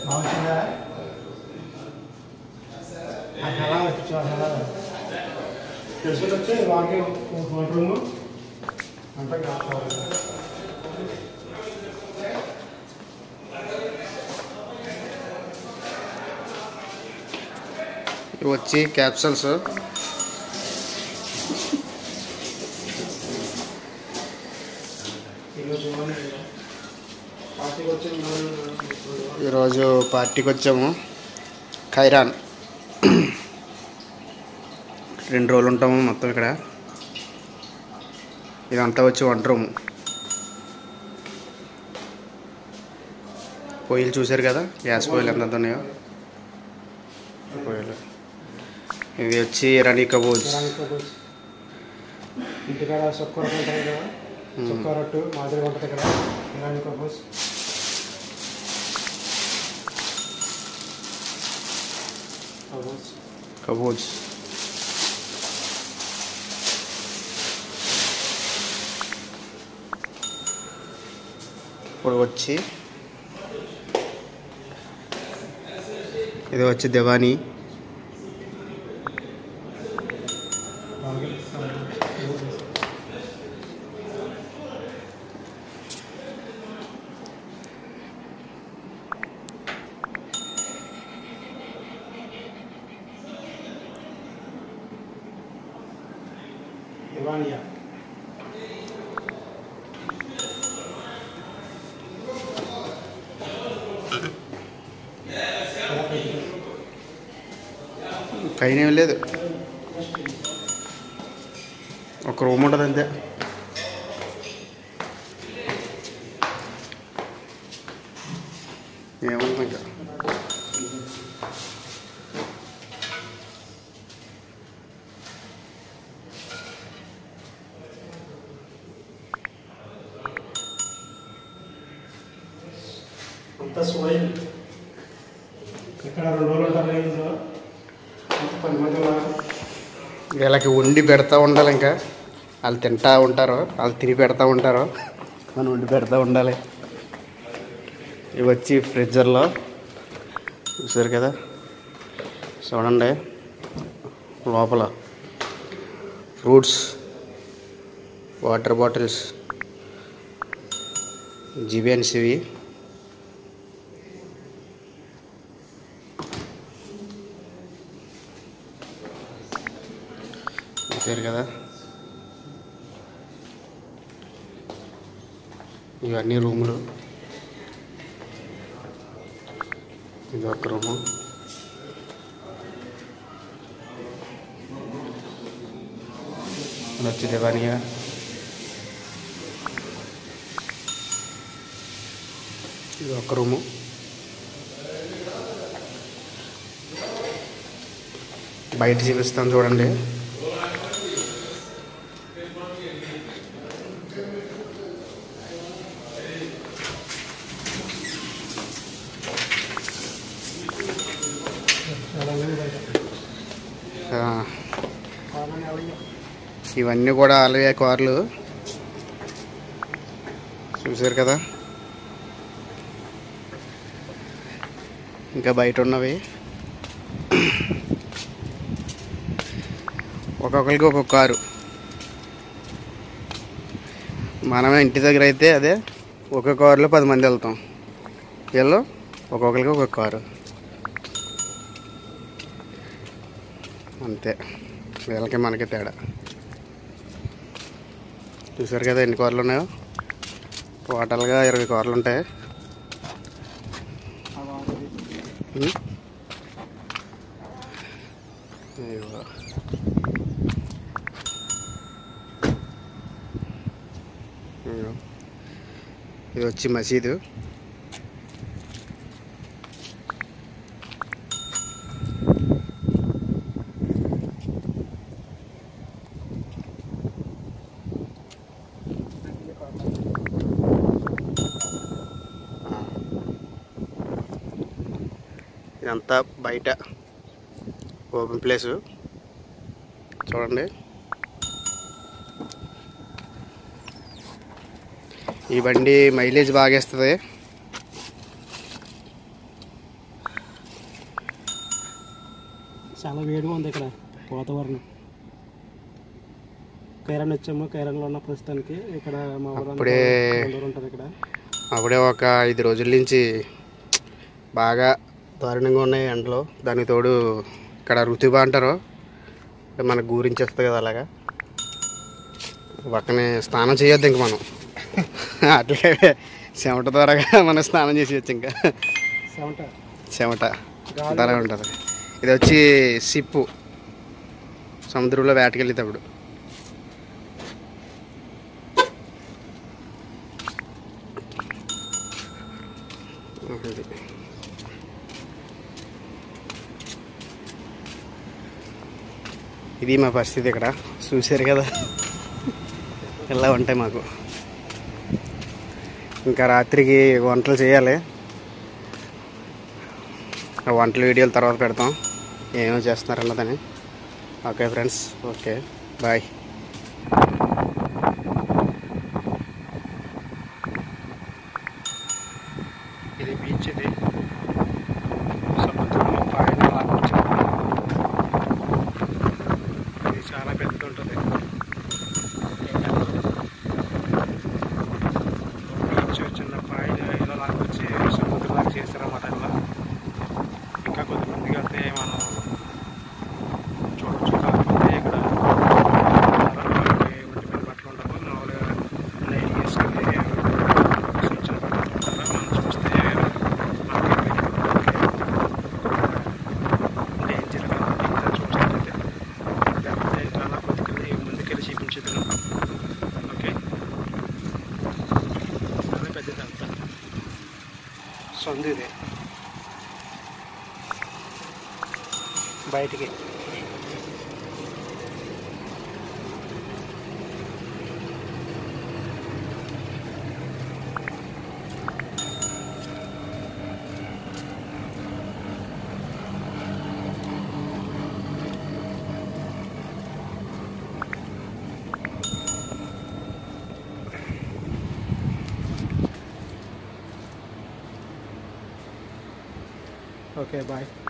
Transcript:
కావాల్సిందా అది అలా వచ్చి అలా తెలుసుకుని వచ్చి వాకి వంట రూము అంతా కావాలి ఇవి వచ్చి క్యాప్సల్స్ ఈరోజు పార్టీకి వచ్చి ఈరోజు పార్టీకి వచ్చాము ఖైరాన్ రెండు రోజులు ఉంటాము మొత్తం ఇక్కడ ఇదంతా వచ్చి వంట రూమ్ పొయ్యిలు చూశారు కదా గ్యాస్ పొయ్యిలు ఎంత ఉన్నాయో పొయ్యిలు ఇది వచ్చి ఇరానీ కబూజ్ ఇంటికాడ సొక్క రొట్టె ఉంటుంది కదా సొక్క రొట్టు మాదిరి ఉంటుంది ఇక్కడ ఇరానీ కబూస్ కబూస్ కబూజ్ ఇప్పుడు వచ్చి ఇది వచ్చి దివానీ ఇవానియా పైన ఏం లేదు ఒక రూమ్ ఉంటుంది అంతే ఏముంది ఇంకా అంతా సోయిల్ ఇక్కడ రెండు రోజులు ఉంటారు ఇంట్లో అంత పది మంది ఉన్నారు వీళ్ళకి వండి పెడతా ఉండాలి ఇంకా వాళ్ళు తింటా ఉంటారు వాళ్ళు తిని పెడతా ఉంటారు మనం వండి పెడతా ఉండాలి ఇవి వచ్చి ఫ్రిడ్జర్లో చూసారు కదా చూడండి లోపల ఫ్రూట్స్ వాటర్ బాటిల్స్ జిబియన్స్ ఇవి చూసారు కదా ఇవన్నీ రూములు ఇది ఒక రూము ఇది వచ్చి దివానియా ఇది ఒక రూము బయట చూపిస్తాను చూడండి చాలా మంది బయట ఆ, కావాలని ఎవరి ఇవన్నీ కూడా ఆలయ కార్లు చూసారు కదా ఇంకా బయట ఉన్నవి ఒక్కొక్కరికి ఒక్కొక్క కారు మనమే ఇంటి దగ్గర అయితే అదే ఒక కారులో పది మంది వెళ్తాం వీళ్ళు ఒక్కొక్కరికి ఒక్కొక్క కారు అంతే వీళ్ళకి మనకి తేడా చూసారు కదా ఎన్ని కార్లు ఉన్నాయో టోటల్గా ఇరవై కార్లు ఉంటాయి ఉం? ఇదిగో. ఇదిగో. ఇది వచ్చి మసీదు ఇదంతా బయట ఓపెన్ ప్లేసు చూడండి ఈ బండి మైలేజ్ బాగా ఇస్తుంది చాలా వేడిగా ఉంది ఇక్కడ వాతావరణం కైరాన్ వచ్చాము కైరాన్లో ఉన్న ప్రస్తుతానికి ఇక్కడ మా ఊరు అప్పుడే ఉంటుంది ఇక్కడ అప్పుడే ఒక ఐదు రోజుల నుంచి బాగా దారుణంగా ఉన్నాయి ఎండలు దానికి తోడు ఇక్కడ ఋతుబా అంటారు అంటే మనకు గురించి కదా అలాగా పక్కనే స్నానం చేయొద్దు ఇంక మనం అట్లే చెమట ద్వారాగా మనం స్నానం చేసేయచ్చు ఇంకా సెవెంట చెమట అలా ఉంటుంది ఇది వచ్చి సిప్పు సముద్రంలో వేటకెళ్ళేటప్పుడు ఇది. ఇది మా పరిస్థితి ఇక్కడ చూశారు కదా ఇలా ఉంటాయి మాకు ఇంకా రాత్రికి వంటలు చేయాలి ఆ వంటల వీడియోలు తర్వాత పెడతాం ఏమేమి చేస్తున్నారు అన్నదని ఓకే ఫ్రెండ్స్ ఓకే బాయ్ ఇది బీచ్ ఇది సముద్రంలో పైన లాక్కొచ్చి ఇది చాలా పెద్ద ఉంటుంది బీచ్ చిన్న పైన ఇలా లాక్కొచ్చి సముద్రంలాగా చేస్తారన్నమాట ఇలా ఇంకా కొద్దిమందికి వెళ్తే మనం చూడొచ్చు కాకపోతే ఇక్కడ ఒంటి మీద బట్టలు ఉండవు మామూలుగా నైట్ వేసుకుని సూచన పడుతుంటారు మనం చూస్తే డేంజర్ కాబట్టి చూసినట్లయితే లేకపోతే చాలా కొద్దికెళ్ళి ముందుకెళ్ళి చూపించేదాను ఓకే చాలా పెద్దది అంతా సొంది ఇది బయటికి ఓకే బాయ్